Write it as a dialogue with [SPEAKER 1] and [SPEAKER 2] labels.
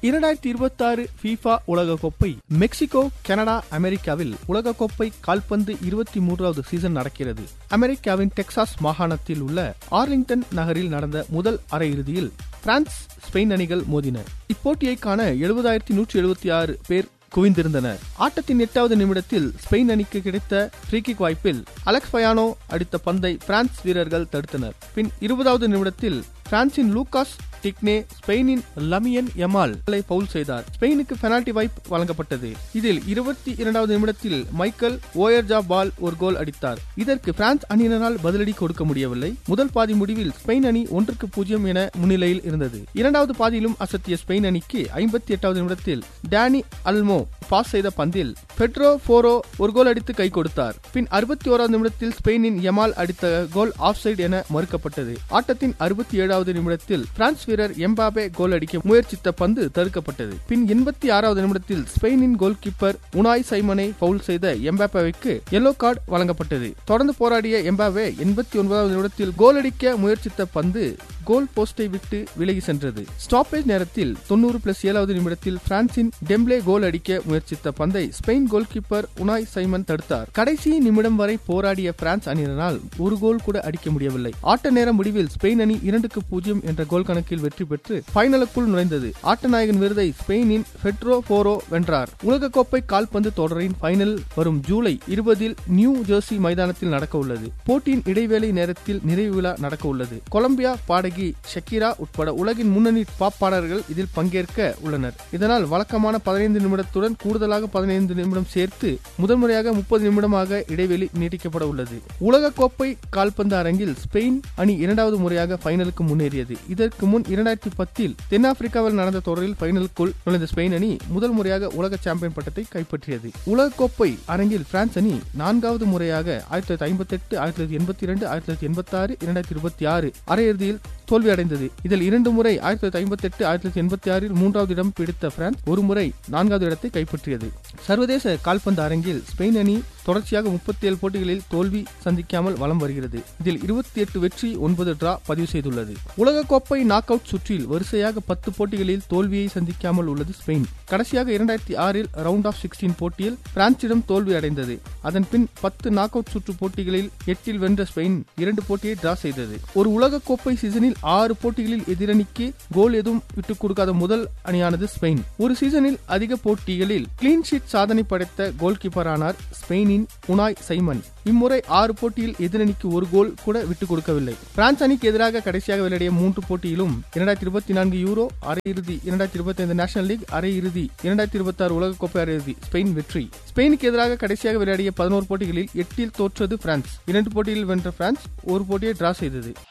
[SPEAKER 1] இரண்டாயிரத்தி இருபத்தி ஆறு ஃபீஃபா உலகக்கோப்பை மெக்சிகோ கனடா அமெரிக்காவில் உலகக்கோப்பை கால்பந்து இருபத்தி மூன்றாவது சீசன் நடக்கிறது அமெரிக்காவின் டெக்சாஸ் மாகாணத்தில் உள்ள ஆர்லிங்டன் நகரில் நடந்த முதல் அரையிறுதியில் பிரான்ஸ் ஸ்பெயின் அணிகள் மோதின இப்போட்டியை காண எழுபதாயிரத்தி நூற்றி எழுபத்தி ஆறு பேர் குவிந்திருந்தனர் ஆட்டத்தின் எட்டாவது நிமிடத்தில் ஸ்பெயின் அணிக்கு கிடைத்த ஃப்ரீகிக் வாய்ப்பில் அலெக்ஸ் பயானோ அடித்த பந்தை பிரான்ஸ் வீரர்கள் தடுத்தனர் பின் இருபதாவது நிமிடத்தில் பிரான்சின் லூகாஸ் டிக்னே ஸ்பெயினின் லமியன் எமால் பவுல் செய்தார் ஸ்பெயினுக்கு பெனால்டி வாய்ப்பு வழங்கப்பட்டது இதில் இருபத்தி இரண்டாவது நிமிடத்தில் மைக்கேல் ஓயர்ஜா பால் ஒரு கோல் அடித்தார் இதற்கு பிரான்ஸ் அணியினரால் பதிலடி கொடுக்க முடியவில்லை முதல் பாதி முடிவில் ஸ்பெயின் அணி ஒன்றுக்கு பூஜ்ஜியம் என முன்னிலையில் இருந்தது இரண்டாவது பாதியிலும் அசத்திய ஸ்பெயின் அணிக்கு ஐம்பத்தி எட்டாவது நிமிடத்தில் டேனி அல்மோ பாஸ் செய்த பந்தில் பெட்ரோ போரோ ஒரு கோல் அடித்து கை கொடுத்தார் பின் அறுபத்தி ஓராவது நிமிடத்தில் ஸ்பெயினின் எமால் அடித்த கோல் ஆஃப் சைடு என மறுக்கப்பட்டது ஆட்டத்தின் அறுபத்தி ஏழாவது நிமிடத்தில் பிரான்ஸ் வீரர் எம்பாபே கோல் அடிக்க முயற்சித்த பந்து தடுக்கப்பட்டது பின் எண்பத்தி ஆறாவது நிமிடத்தில் ஸ்பெயினின் கோல் கீப்பர் உனாய் சைமனை பவுல் செய்த எம்பாபேவுக்கு எல்லோ கார்டு வழங்கப்பட்டது தொடர்ந்து போராடிய எம்பாபே எண்பத்தி ஒன்பதாவது நிமிடத்தில் கோல் அடிக்க முயற்சித்த பந்து கோல் போஸ்டை விட்டு விலகி சென்றது ஸ்டாப்பேஜ் நேரத்தில் தொண்ணூறு பிளஸ் ஏழாவது நிமிடத்தில் பிரான்சின் டெம்ப்ளே கோல் அடிக்க முயற்சித்த பந்தை Spain goalkeeper Unai Simon தடுத்தார் கடைசி நிமிடம் வரை போராடிய பிரான்ஸ் அணியினரால் ஒரு கோல் கூட அடிக்க முடியவில்லை ஆட்ட நேர முடிவில் ஸ்பெயின் அணி இரண்டுக்கு பூஜ்ஜியம் என்ற கோல் கணக்கில் வெற்றி பெற்று பைனலுக்குள் நுழைந்தது ஆட்டநாயகன் விருதை ஸ்பெயினின் பெட்ரோ போரோ வென்றார் உலகக்கோப்பை கால்பந்து தொடரின் பைனல் வரும் ஜூலை இருபதில் நியூ ஜெர்சி மைதானத்தில் நடக்க உள்ளது போட்டியின் இடைவேளை நேரத்தில் நிறைவு விழா நடக்க உள்ளது கொலம்பியா பாடகி ஷக்கீரா உட்பட உலகின் முன்னணி பாப் பாடகர்கள் இதில் பங்கேற்க உள்ளனர் இதனால் வழக்கமான பதினைந்து நிமிடத்துடன் கூடுதலாக பதினைந்து நிமிடம் சேர்த்து முதன்முறையாக முப்பது நிமிடமாக இடைவெளி நீட்டிக்கப்பட உள்ளது உலகக்கோப்பை கால்பந்து அரங்கில் ஸ்பெயின் அணி இரண்டாவது முறையாக பைனலுக்கு முன்னேறியது இதற்கு முன் இரண்டாயிரத்தி பத்தில் தென்னாப்பிரிக்காவில் நடந்த தொடரில் பைனலுக்குள் நுழைந்த ஸ்பெயின் அணி முதல் முறையாக உலக சாம்பியன் பட்டத்தை கைப்பற்றியது உலகக்கோப்பை அரங்கில் பிரான்ஸ் அணி நான்காவது முறையாக ஆயிரத்தி தொள்ளாயிரத்தி ஐம்பத்தி எட்டு ஆயிரத்தி தொள்ளாயிரத்தி எண்பத்தி இரண்டு ஆயிரத்தி தொள்ளாயிரத்தி எண்பத்தி ஆறு இரண்டாயிரத்தி இருபத்தி ஆறு அரையிறுதியில் தோல்வி அடைந்தது இதில் இரண்டு முறை ஆயிரத்தி தொள்ளாயிரத்தி ஐம்பத்தி எட்டு ஆயிரத்தி தொள்ளாயிரத்தி எண்பத்தி ஆறில் மூன்றாவது இடம் பிடித்த பிரான்ஸ் ஒரு முறை நான்காவது இடத்தை கைப்பற்றியது சர்வதேச கால்பந்து அரங்கில் ஸ்பெயின் அணி தொடர்ச்சியாக முப்பத்தி ஏழு போட்டிகளில் தோல்வி சந்திக்காமல் வலம் வருகிறது இதில் இருபத்தி எட்டு வெற்றி ஒன்பது டிரா பதிவு செய்துள்ளது உலகக்கோப்பை நாக் அவுட் சுற்றில் வரிசையாக பத்து போட்டிகளில் தோல்வியை சந்திக்காமல் உள்ளது ஸ்பெயின் கடைசியாக இரண்டாயிரத்தி ஆறில் ரவுண்ட் ஆஃப் சிக்ஸ்டீன் போட்டியில் பிரான்சிடம் தோல்வி அடைந்தது அதன் பின் பத்து நாக் அவுட் சுற்று போட்டிகளில் எட்டில் வென்ற ஸ்பெயின் இரண்டு போட்டியை டிரா செய்தது ஒரு உலகக்கோப்பை சீசனில் ஆறு போட்டிகளில் எதிரணிக்கு கோல் எதுவும் விட்டுக் கொடுக்காத முதல் அணியானது ஸ்பெயின் ஒரு சீசனில் அதிக போட்டிகளில் கிளீன் ஷீட் சாதனை படைத்த கோல் கீப்பரானார் ஸ்பெயினின் உனாய் சைமன் இம்முறை ஆறு போட்டியில் எதிரணிக்கு ஒரு கோல் கூட விட்டுக் கொடுக்கவில்லை பிரான்ஸ் அணிக்கு எதிராக கடைசியாக விளையாடிய மூன்று போட்டியிலும் இரண்டாயிரத்தி இருபத்தி நான்கு யூரோ அரையிறுதி இரண்டாயிரத்தி இருபத்தி ஐந்து நேஷனல் லீக் அரையிறுதி இரண்டாயிரத்தி இருபத்தி ஆறு உலகக்கோப்பை அரையிறுதி ஸ்பெயின் வெற்றி ஸ்பெயினுக்கு எதிராக கடைசியாக விளையாடிய பதினோரு போட்டிகளில் எட்டில் தோற்றது பிரான்ஸ் இரண்டு போட்டியில் வென்ற பிரான்ஸ் ஒரு போட்டியை டிரா செய்தது